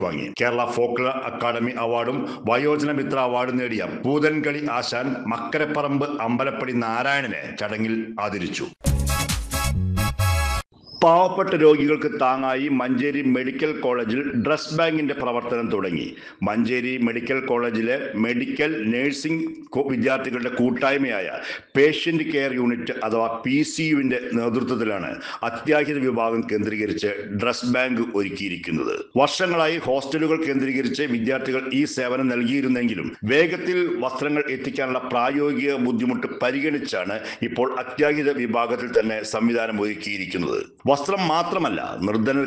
വാങ്ങി Kerala folklore academy അവാർഡും വയോജന മിത്ര അവാർഡും നേടിയ പൂതൻകളി ആശാൻ മക്കരപ്പറമ്പ് അമ്പലപ്പടി നാരായണനെ ചടങ്ങിൽ ആദരിച്ചു പാവപ്പെട്ട രോഗികൾക്ക് താങ്ങായി മഞ്ചേരി മെഡിക്കൽ കോളേജിൽ ഡ്രസ് ബാങ്കിന്റെ പ്രവർത്തനം തുടങ്ങി മഞ്ചേരി മെഡിക്കൽ കോളേജിലെ മെഡിക്കൽ നഴ്സിംഗ് കോ- വിദ്യാർത്ഥികളുടെ കൂട്ടായ്മയായ പേഷ്യന്റ് കെയർ യൂണിറ്റ് അഥവാ പി സി യുവിന്റെ നേതൃത്വത്തിലാണ് അത്യാഹിത വിഭാഗം കേന്ദ്രീകരിച്ച് ഡ്രസ് ബാങ്ക് ഒരുക്കിയിരിക്കുന്നത് വർഷങ്ങളായി ഹോസ്റ്റലുകൾ കേന്ദ്രീകരിച്ച് വിദ്യാർത്ഥികൾ ഈ സേവനം നൽകിയിരുന്നെങ്കിലും വേഗത്തിൽ വസ്ത്രങ്ങൾ എത്തിക്കാനുള്ള പ്രായോഗിക ബുദ്ധിമുട്ട് പരിഗണിച്ചാണ് ഇപ്പോൾ അത്യാഹിത വിഭാഗത്തിൽ തന്നെ സംവിധാനം ഒരുക്കിയിരിക്കുന്നത് വസ്ത്രം മാത്രമല്ല നിർധന